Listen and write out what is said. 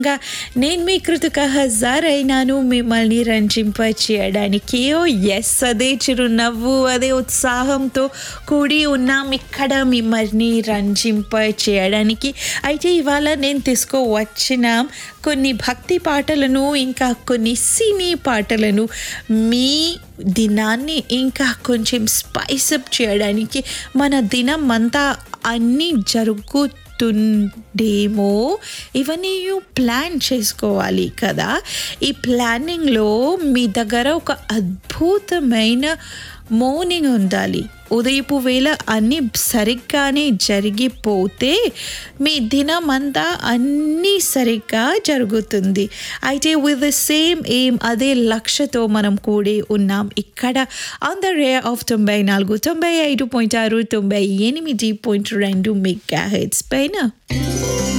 గా నేను మీ కృతక హజార్ అయినాను మిమ్మల్ని రంజింప చేయడానికి ఓ ఎస్ అదే చిరునవ్వు అదే ఉత్సాహంతో కూడి ఉన్నాం ఇక్కడ మిమ్మల్ని రంజింప చేయడానికి అయితే ఇవాళ నేను తీసుకువచ్చిన కొన్ని భక్తి పాటలను ఇంకా కొన్ని సినీ పాటలను మీ దినాన్ని ఇంకా కొంచెం స్పైస్ అప్ చేయడానికి మన దినం అంతా అన్నీ జరుగు ఉంటుందేమో ఇవన్నీ ప్లాన్ చేసుకోవాలి కదా ఈ ప్లానింగ్లో మీ దగ్గర ఒక అద్భుతమైన మౌనింగ్ ఉండాలి ఉదయపు వేళ అన్నీ సరిగ్గానే జరిగిపోతే మీ దినం అంతా అన్నీ సరిగ్గా జరుగుతుంది అయితే విత్ ద సేమ్ ఎయిమ్ అదే లక్ష్యతో మనం కూడి ఉన్నాం ఇక్కడ ఆన్ ద రే ఆఫ్ తొంభై నాలుగు తొంభై ఐదు పాయింట్ ఆరు తొంభై ఎనిమిది పాయింట్ రెండు మెగా హెడ్స్ పైన